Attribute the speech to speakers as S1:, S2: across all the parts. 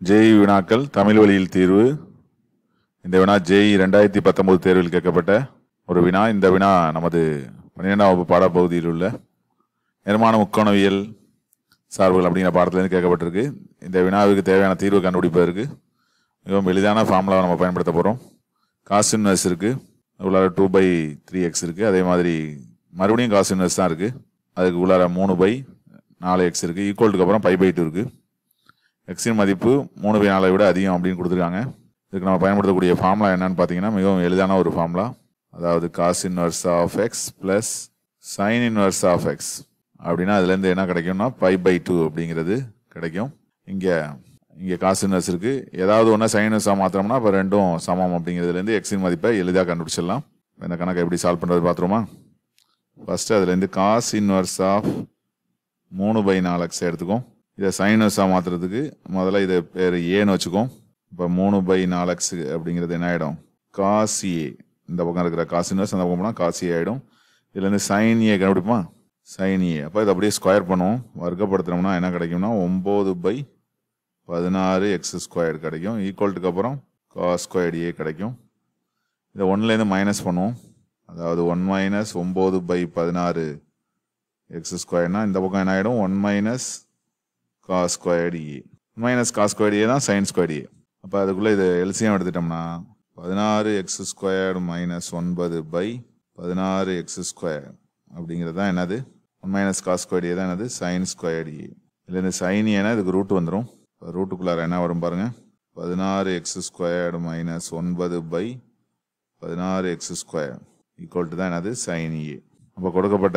S1: JE வினாக்கள் தமிழ் வழியில் தீர்வு இந்த வினா ஜேஇ ரெண்டாயிரத்தி பத்தொன்பது தேர்வில் கேட்கப்பட்ட ஒரு வினா இந்த வினா நமது பன்னிரெண்டாம் வகுப்பு பாடப்பகுதியில் உள்ள நிர்மாண முக்கோணவியல் சார்புகள் அப்படிங்கிற பாடத்திலிருந்து கேட்கப்பட்டிருக்கு இந்த வினாவுக்கு தேவையான தீர்வு கண்டுபிடிப்பதற்கு மிகவும் எளிதான ஃபார்முலாவை நம்ம பயன்படுத்த போகிறோம் காஸ் இன்வெர்ஸ் இருக்குது உள்ளார டூ பை த்ரீ எக்ஸ் இருக்குது அதே மாதிரி மறுபடியும் காஸ் இன்வெர்ஸ் தான் இருக்குது அதுக்கு உள்ளார மூணு பை நாலு எக்ஸ் இருக்குது ஈக்குவல்ட்டுக்கு அப்புறம் பை பை டூ இருக்குது எக்ஸின் மதிப்பு மூணு பை நாலை விட அதிகம் அப்படின்னு கொடுத்துருக்காங்க இதுக்கு நம்ம பயன்படுத்தக்கூடிய ஃபார்முலா என்னன்னு பார்த்தீங்கன்னா மிகவும் எளிதான ஒரு ஃபார்முலா அதாவது cos inverse of x plus sine inverse of x அப்படின்னா அதுலேருந்து என்ன கிடைக்கும்னா பை பை டூ அப்படிங்கிறது கிடைக்கும் இங்கே இங்கே காசு இன்வர்ஸ் இருக்குது ஏதாவது ஒன்றா சைன் இன்வர்ஸாக மாத்திரம்னா இப்போ ரெண்டும் சமம் அப்படிங்கிறதுலேருந்து எக்ஸின் மதிப்பை எளிதாக கண்டுபிடிச்சிடலாம் இந்த கணக்கை எப்படி சால்வ் பண்ணுறது பார்த்துருமா ஃபஸ்ட்டு அதுலேருந்து காஸ் இன்வர்ஸ் ஆஃப் மூணு பை நாலு எக்ஸ் எடுத்துக்கும் இதை சைனஸாக மாற்றுறதுக்கு முதல்ல இதை பேர் ஏன்னு வச்சுக்கோம் இப்போ மூணு பை நாலு எக்ஸ் அப்படிங்கிறது என்ன ஆகிடும் காஸ் ஏ இந்த பக்கம் இருக்கிற காஸ் இன்வர்ஸ் அந்த பக்கம் போனால் காஸ் ஏ ஆகிடும் இதுலேருந்து சைன் ஏ கண்டுபிடிப்போமா சைன் ஏ அப்போ இதை அப்படியே ஸ்கொயர் பண்ணுவோம் வர்க்கப்படுத்துனோம்னா என்ன கிடைக்கும்னா ஒம்பது பை பதினாறு எக்ஸ் ஸ்கொயர் கிடைக்கும் ஈக்குவல்ட்டுக்கு அப்புறம் காஸ் ஸ்கொயர் ஏ கிடைக்கும் இதை ஒன்றுலேருந்து மைனஸ் பண்ணுவோம் அதாவது ஒன் மைனஸ் ஒம்பது பை பதினாறு எக்ஸ் ஸ்கொயர்னா இந்த பக்கம் என்ன ஆகிடும் one minus cos squared A minus cos squared A தான் சைன் ஸ்கொயர்டு ஏ அப்போ அதுக்குள்ளே இது எல்சியம் எடுத்துட்டோம்னா பதினாறு எக்ஸ் ஸ்கொயர்டு மைனஸ் ஒன்பது பை பதினாறு எக்ஸ் ஸ்கொயர் அப்படிங்கிறது தான் என்னது one minus cos squared A தான் என்னது சைன் ஸ்கொயர்டு ஏ இதுலேருந்து சைன் ஏன்னா இதுக்கு ரூட் வந்துடும் ரூட்டுக்குள்ளார என்ன வரும் பாருங்க பதினாறு எக்ஸ் ஸ்கொயர்டு மைனஸ் ஒன்பது பை பதினாறு எக்ஸ் ஸ்கொயர் ஈக்குவல் டு தான் என்னது சைன் ஏ அப்போ கொடுக்கப்பட்ட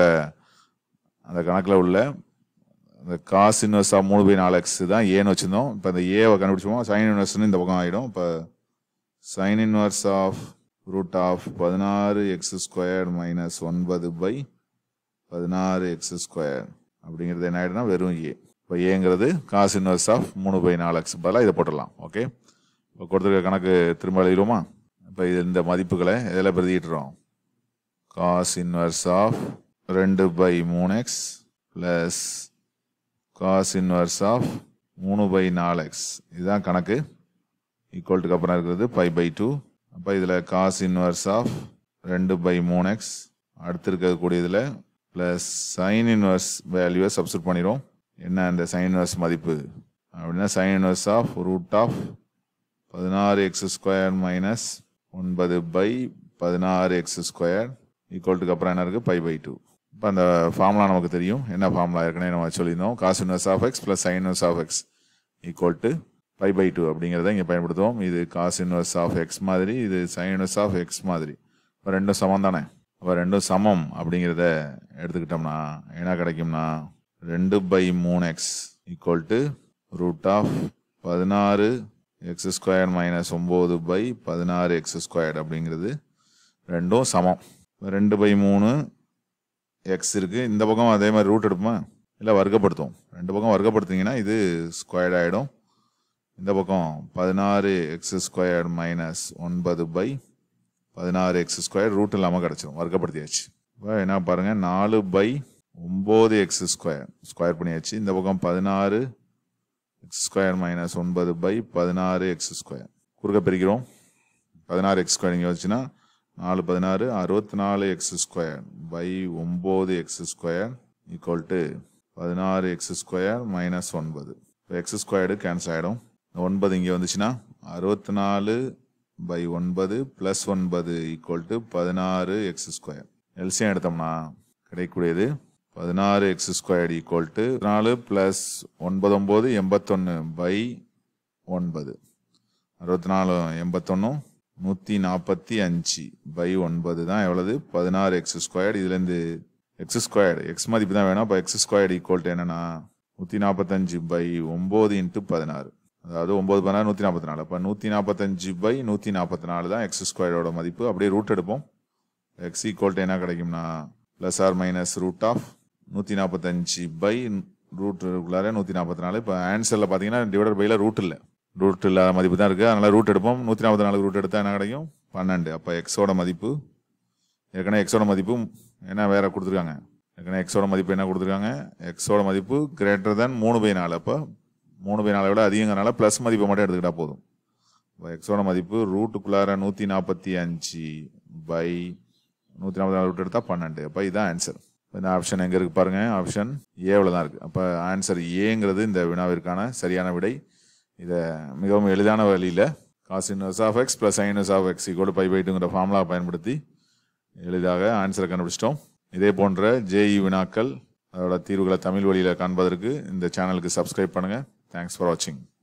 S1: அந்த கணக்கில் உள்ள அந்த காஸ் இன்வெர்ஸ் ஆஃப் மூணு பை நாலு எக்ஸ் தான் ஏன்னு வச்சுருந்தோம் இப்போ அந்த ஏவை கண்டுபிடிச்சோம் சைன் இன்வெர்ஸ்னு இந்த பக்கம் ஆகிடும் இப்போ sine inverse of root of பதினாறு எக்ஸ் ஸ்கொயர் மைனஸ் ஒன்பது பை பதினாறு எக்ஸ் ஸ்கொயர் அப்படிங்கிறது என்ன ஆகிடும்னா வெறும் ஏ இப்போ ஏங்கிறது காஸ் இன்வெர்ஸ் ஆஃப் மூணு பை நாலு எக்ஸ் பதிலாக இதை போட்டுடலாம் ஓகே இப்போ கொடுத்துருக்க கணக்கு திரும்ப எழுதிடுவோமா இப்போ இது இந்த மதிப்புகளை எதில் பிரதியிட்டுறோம் காஸ் இன்வெர்ஸ் ஆஃப் ரெண்டு பை மூணு x plus cos inverse of மூணு பை நாலு எக்ஸ் இதுதான் கணக்கு ஈக்குவல்ட்டுக்கு அப்புறம் இருக்கிறது பை பை டூ அப்போ இதில் காஸ் இன்வெர்ஸ் ஆஃப் ரெண்டு பை மூணு எக்ஸ் அடுத்து இருக்கக்கூடியதில் ப்ளஸ் சைன் இன்வெர்ஸ் வேல்யூவை சப்ஸ்டியூட் பண்ணிடும் என்ன அந்த சைன் இன்வெர்ஸ் மதிப்பு அப்படின்னா sine inverse of root of பதினாறு எக்ஸ் ஸ்கொயர் மைனஸ் ஒன்பது பை பதினாறு எக்ஸ் ஸ்கொயர் ஈக்குவல்ட்டுக்கு அப்புறம் என்ன இருக்குது பை பை டூ இப்போ அந்த ஃபார்முலா நமக்கு தெரியும் என்ன ஃபார்முலா ஏற்கனவே நம்ம சொல்லியிருந்தோம் cos inverse of x plus sine inverse of x equal to pi by two அப்படிங்கிறத இங்கே பயன்படுத்துவோம் இது காஸ் இன்வெர்ஸ் ஆஃப் எக்ஸ் மாதிரி இது சைன் இன்வெர்ஸ் ஆஃப் எக்ஸ் மாதிரி இப்போ ரெண்டும் சமம் தானே அப்போ ரெண்டும் சமம் அப்படிங்கிறத எடுத்துக்கிட்டோம்னா என்ன கிடைக்கும்னா ரெண்டு பை மூணு x equal to root of பதினாறு எக்ஸ் ஸ்கொயர் மைனஸ் ஒம்பது பை பதினாறு எக்ஸ் ஸ்கொயர் அப்படிங்கிறது ரெண்டும் சமம் ரெண்டு பை மூணு எக்ஸ் இருக்குது இந்த பக்கம் அதே மாதிரி ரூட் எடுப்போமா இல்லை வர்க்கப்படுத்தும் ரெண்டு பக்கம் வர்க்கப்படுத்திங்கன்னா இது ஸ்கொயர்ட் ஆகிடும் இந்த பக்கம் பதினாறு எக்ஸ் ஸ்கொயர் மைனஸ் ஒன்பது பை பதினாறு எக்ஸ் ஸ்கொயர் ரூட் இல்லாமல் கிடச்சிரும் வர்க்கப்படுத்தியாச்சு இப்போ என்ன பாருங்கள் நாலு பை ஒம்பது எக்ஸ் ஸ்கொயர் ஸ்கொயர் பண்ணியாச்சு இந்த பக்கம் பதினாறு எக்ஸ் ஸ்கொயர் மைனஸ் ஒன்பது பை பதினாறு எக்ஸ் ஸ்கொயர் குறுக்க பிரிக்கிறோம் பதினாறு எக்ஸ் ஸ்கொயர் இங்கே வச்சுன்னா நாலு பதினாறு அறுபத்தி நாலு எக்ஸ் ஸ்கொயர் பை ஒம்பது எக்ஸ் ஸ்கொயர் ஈக்குவல் டு பதினாறு எக்ஸ் ஸ்கொயர் மைனஸ் ஒன்பது இப்போ எக்ஸ் ஸ்கொயர்டு கேன்சல் ஆகிடும் ஒன்பது இங்கே வந்துச்சுன்னா அறுபத்தி நாலு பை ஒன்பது ப்ளஸ் ஒன்பது ஈக்குவல் டு பதினாறு எக்ஸ் ஸ்கொயர் எல்சியம் எடுத்தோம்னா கிடைக்கக்கூடியது பதினாறு எக்ஸ் ஸ்கொயர் ஈக்குவல் டு நாலு ப்ளஸ் ஒன்பது ஒம்பது எண்பத்தொன்று பை ஒன்பது அறுபத்தி நாலு எண்பத்தொன்னும் நூற்றி நாற்பத்தி அஞ்சு பை ஒன்பது தான் எவ்வளவு பதினாறு எக்ஸ் ஸ்கொயர்டு இதுலேருந்து எக்ஸ் ஸ்கொயர்டு எக்ஸ் மதிப்பு தான் வேணும் இப்போ எக்ஸ் ஸ்கொயர்டு ஈக்குவல் டு என்னன்னா நூற்றி நாற்பத்தஞ்சு பை ஒம்பது இன்ட்டு பதினாறு அதாவது ஒம்பது பதினாறு நூற்றி நாற்பத்தி நாலு அப்போ நூற்றி நாற்பத்தஞ்சு பை நூற்றி நாற்பத்தி நாலு தான் எக்ஸ் ஸ்கொயரோட மதிப்பு அப்படியே ரூட் எடுப்போம் எக்ஸ் ஈக்குவல் டு என்ன கிடைக்கும்னா plus or minus root of நூற்றி நாற்பத்தஞ்சு பை ரூட்டுக்குள்ளார நூற்றி நாற்பத்தி நாலு இப்போ ஆன்சரில் பார்த்தீங்கன்னா டிவைடர் பையில் ரூட் இல்லை ரூட் இல்லாத மதிப்பு தான் இருக்குது அதனால் ரூட் எடுப்போம் நூற்றி நாற்பத்தி நாலு ரூட் எடுத்தால் என்ன கிடைக்கும் பன்னெண்டு அப்போ எக்ஸோட மதிப்பு ஏற்கனவே எக்ஸோட மதிப்பு என்ன வேற கொடுத்துருக்காங்க ஏற்கனவே எக்ஸோட மதிப்பு என்ன கொடுத்துருக்காங்க எக்ஸோட மதிப்பு கிரேட்டர் தென் மூணு பை நாலு அப்போ மூணு வினாலை விட அதிகங்கிறனால ப்ளஸ் மதிப்பை மட்டும் எடுத்துக்கிட்டா போதும் இப்போ எக்ஸோட மதிப்பு ரூட்டுக்குள்ளார நூற்றி நாற்பத்தி அஞ்சு பை நூற்றி நாற்பத்தி நாலு ரூட் எடுத்தால் பன்னெண்டு அப்போ இதுதான் ஆன்சர் இந்த ஆப்ஷன் எங்கே இருக்குது பாருங்கள் ஆப்ஷன் ஏவில் தான் இருக்குது அப்போ ஆன்சர் ஏங்கிறது இந்த வினாவிற்கான சரியான விடை இதை மிகவும் எளிதான வழியில் cos inverse of x plus ஐனஸ் of x equal pi by டூங்கிற ஃபார்முலா பயன்படுத்தி எளிதாக ஆன்சரை கண்டுபிடிச்சிட்டோம் இதே போன்ற ஜேஇ வினாக்கள் அதோட தீர்வுகளை தமிழ் வழியில் காண்பதற்கு இந்த சேனலுக்கு சப்ஸ்கிரைப் பண்ணுங்கள் தேங்க்ஸ் ஃபார் வாட்சிங்